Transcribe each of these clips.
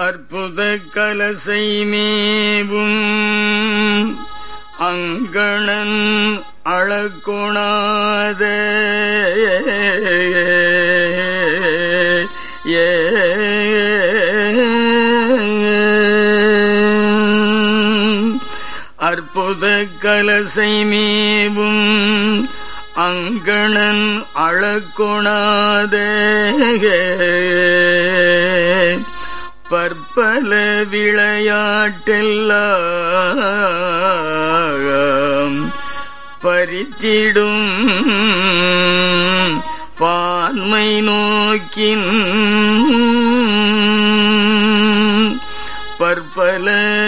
அற்புத கலசை மேவும் அங்கணன் அளக்கொணாத ஏ அற்புத கலசை மேவும் அங்கணன் அளக்கொணாத பற்பல விளையாட்டெல்லாம் பறித்திடும் பான்மை நோக்கின் பற்பல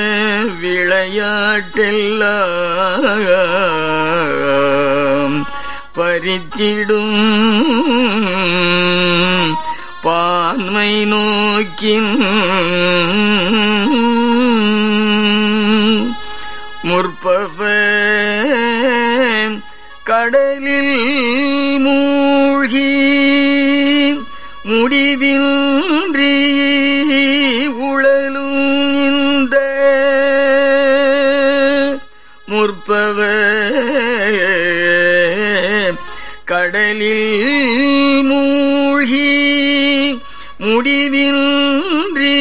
விளையாட்டெல்லாம் பறித்திடும் பான்மை நோக்கின் முற்பவ கடலில் மூழ்கி முடிவின்றி உழலும் இந்த முற்பவ கடலில் மூழ்கி முடிவின்றி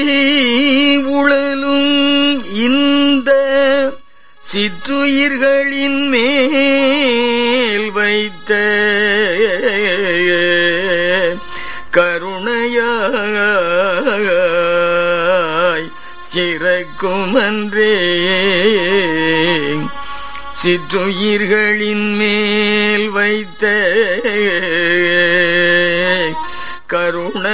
உழலும் இந்த சிற்றுயிர்களின் மேல் வைத்த கருணையாய் சிறக்குமன்றே சிற்றுயிர்களின் மேல் வைத்த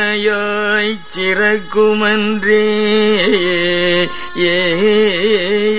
கருணையாய் சிறக்குமன்றே ஏ